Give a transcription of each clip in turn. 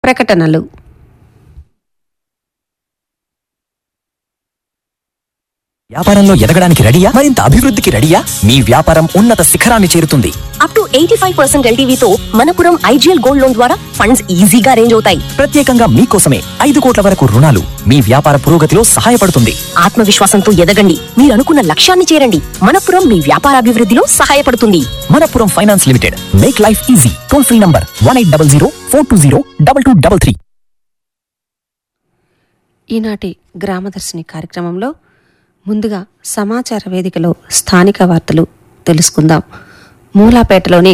ప్రకటనలు వ్యాపారంలో ఎదగడానికి రెడీయా మరింత అభివృద్ధికి రెడీయా మీ వ్యాపారం ఉన్నత శిఖరాన్ని చేరుతుంది up to eighty five percent ఎల్టీవీతో మనపురం ఐజీఎల్ గోల్డ్ లోన్ ద్వారా ఫండ్స్ ఈజీగా అరేంజ్ అవుతాయి ప్రత్యేకంగా మీకోసమే ఐదు కోట్ల వరకు రుణాలు మీ వ్యాపార పురోగతిలో సహాయపడుతుంది ఆత్మవిశ్వాసంతో ఎదగండి మీరు అనుకున్న లక్ష్యాన్ని చేరండి మనపురం మీ వ్యాపార అభివృద్ధిలో సహాయపడుతుంది Manappuram finance limited make life easy toll free number one eight double zero four two zero double two double three ఈనాటి గ్రామదర్శిని కార్యక్రమంలో ముందుగా సమాచార వేదికలో స్థానిక వార్తలు తెలుసుకుందాం మూలాపేటలోని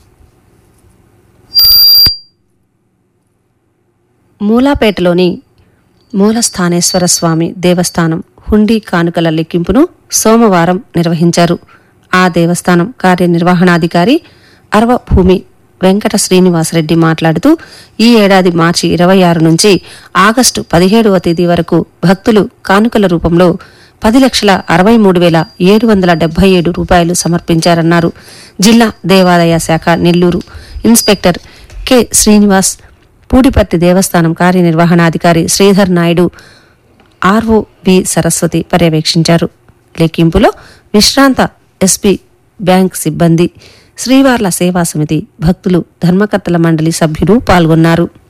మూలాపేటలోని మూలస్థానేశ్వర స్వామి దేవస్థానం హుండీ కానుకల లెక్కింపును సోమవారం నిర్వహించారు ఆ దేవస్థానం కార్యనిర్వహణాధికారి అరవభూమి వెంకట శ్రీనివాసరెడ్డి మాట్లాడుతూ ఈ ఏడాది మార్చి ఇరవై ఆరు నుంచి ఆగస్టు పదిహేడవ తేదీ వరకు భక్తులు కానుకల రూపంలో పది లక్షల అరవై మూడు వేల ఏడు వందల డెబ్బై ఏడు రూపాయలు సమర్పించారన్నారు జిల్లా దేవాదాయ శాఖ నెల్లూరు ఇన్స్పెక్టర్ కె శ్రీనివాస్ పూడిపర్తి దేవస్థానం కార్యనిర్వహణాధికారి శ్రీధర్ నాయుడు ఆర్ఓ బి సరస్వతి పర్యవేక్షించారు లెక్కింపులో విశ్రాంత ఎస్పీ బ్యాంక్ సిబ్బంది శ్రీవార్ల సేవా సమితి భక్తులు ధర్మకర్తల మండలి సభ్యులు పాల్గొన్నారు